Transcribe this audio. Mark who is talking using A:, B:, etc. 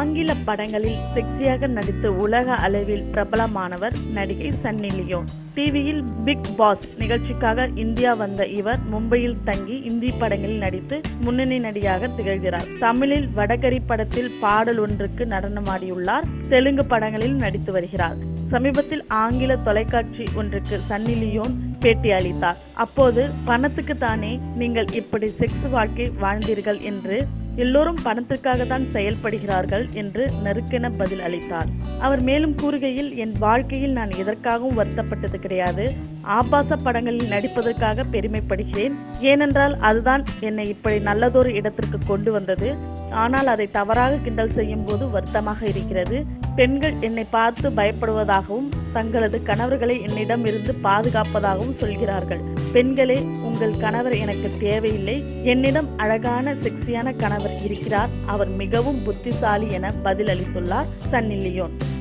A: ஆங்கில படங்களில் செக்ஸியாக நடித்து உலக அளவில் பிரபலமானவர் நடிகை சன்னி லியோன் டிவியில் பிக் பாஸ் நிகழ்ச்சிக்காக இந்தியா வந்த இவர் மும்பையில் தங்கி இந்தி படங்களில் நடித்து முன்னணி நடிகையாக திகழ்கிறார் தமிழில் வடகரி படத்தில் பாடல் ஒன்றுக்கு நடனமாடியுள்ளார் தெலுங்கு படங்களில் நடித்து வருகிறார் சமீபத்தில் ஆங்கில தொலைக்காட்சி ஒன்றுக்கு சன்னி லியோன் பேட்டி அளித்தார் அப்போது பணத்துக்கு தானே நீங்கள் இப்படி செக்ஸ் வாழ்க்கை வாழ்ந்தீர்கள் என்று எல்லோரும் பணத்திற்காக தான் செயல்படுகிறார்கள் என்று நறுக்கென பதில் அளித்தார் அவர் மேலும் கூறுகையில் என் வாழ்க்கையில் நான் எதற்காகவும் வருத்தப்பட்டது கிடையாது ஆபாச படங்களில் நடிப்பதற்காக பெருமைப்படுகிறேன் ஏனென்றால் அதுதான் என்னை இப்படி நல்லதொரு இடத்திற்கு கொண்டு வந்தது ஆனால் அதை தவறாக கிண்டல் செய்யும் போது வருத்தமாக இருக்கிறது பெண்கள் என்னை பார்த்து பயப்படுவதாகவும் தங்களது கணவர்களை என்னிடம் இருந்து பாதுகாப்பதாகவும் சொல்கிறார்கள் பெண்களே உங்கள் கணவர் எனக்கு தேவையில்லை என்னிடம் அழகான செக்ஸியான கணவர் இருக்கிறார் அவர் மிகவும் புத்திசாலி என பதிலளித்துள்ளார் சன்னி லியோன்